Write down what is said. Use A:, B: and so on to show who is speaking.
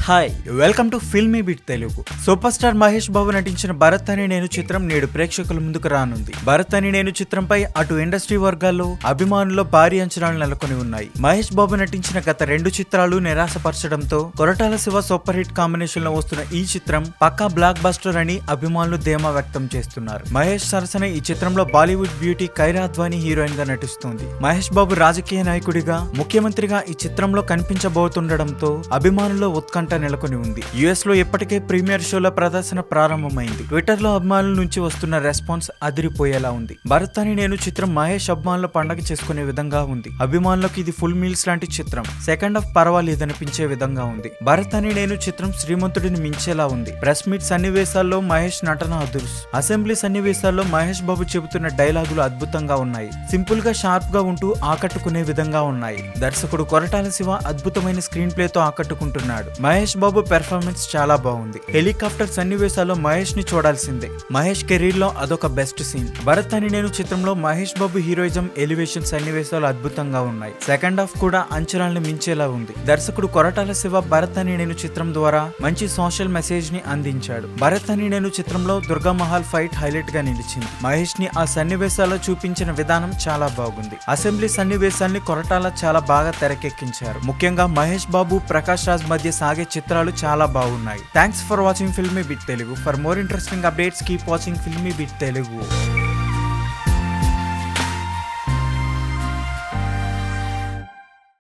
A: hi welcome to filmy bit Telugu superstar Mahesh Babu నటించిన భరత్ అని నేను చిత్రం నేడు ప్రేక్షకుల ముందుకు రానుంది భరత్ అని నేను చిత్రంపై అటు ఇండస్ట్రీ వర్గాల్లో అభిమానుల్లో భారీ అంచనాలు నెలకొని ఉన్నాయి మహేష్ బాబు నటించిన గత రెండు చిత్రాలు నిరాశపరచడంతో Koratala Siva super hit combination లో వస్తున్న ఈ చిత్రం పక్కా బ్లాక్ బస్టర్ అని అభిమానులు ధీమా వ్యక్తం చేస్తున్నారు మహేష్ సరసన ఈ చిత్రంలో బాలీవుడ్ బ్యూటీ కైరా అద్వానీ హీరోయిన్ గా నటిస్తుంది మహేష్ బాబు రాజకీయ నాయకుడిగా ముఖ్యమంత్రిగా ఈ చిత్రంలో కనిపించబోతుండడంతో అభిమానుల్లో ఉత్కంఠ నెలకొని ఉంది యుఎస్ లో ఇప్పటికే ప్రీమియర్ షోల ప్రదర్శన ప్రారంభమైంది ట్విట్టర్ లో అభిమానుల నుంచి వస్తున్న రెస్పాన్స్ అదిరిపోయేలా ఉంది భరత్ అని నేను చిత్రం మహేష్ అభిమానుల పండగ చేసుకునే విధంగా ఉంది అభిమానులకు ఇది ఫుల్ మీల్స్ లాంటి చిత్రం సెకండ్ హాఫ్ పర్వాలేదనిపించే విధంగా ఉంది భరత్ అని నేను చిత్రం శ్రీమంతుడిని మించేలా ఉంది ప్రెస్ మీట్ సన్నివేశాల్లో మహేష్ నటన అదుర్స్ అసెంబ్లీ సన్నివేశాల్లో మహేష్ బాబు చెబుతున్న డైలాగులు అద్భుతంగా ఉన్నాయి సింపుల్ గా షార్ప్ గా ఉంటూ ఆకట్టుకునే విధంగా ఉన్నాయి దర్శకుడు కొరటాల శివ అద్భుతమైన స్క్రీన్ ప్లే తో ఆకట్టుకుంటున్నాడు మహేష్ బాబు పెర్ఫార్మెన్స్ చాలా బాగుంది హెలికాప్టర్ సన్నివేశాల్లో మహేష్ ని చూడాల్సిందే మహేష్ కెరీర్ లో అదొక బెస్ట్ సీన్ భరత్ అని నేను చిత్రంలో మహేష్ బాబు హీరోయిజం ఎలివేషన్ సన్నివేశాలు అద్భుతంగా ఉన్నాయి సెకండ్ హాఫ్ కూడా అంచనాలను మించేలా ఉంది దర్శకుడు కొరటాల శివ భరత్ అని నేను చిత్రం ద్వారా మంచి సోషల్ మెసేజ్ ని అందించాడు భరత్ అని నేను చిత్రంలో దుర్గా మహల్ ఫైట్ హైలైట్ గా నిలిచింది మహేష్ ని ఆ సన్నివేశాల్లో చూపించిన విధానం చాలా బాగుంది అసెంబ్లీ సన్నివేశాల్ని కొరటాల చాలా బాగా తెరకెక్కించారు ముఖ్యంగా మహేష్ బాబు ప్రకాష్ రాజ్ మధ్య సాగే చిత్రాలు చాలా బాగున్నాయి thanks for watching filmy bit Telugu for more interesting updates keep watching filmy bit Telugu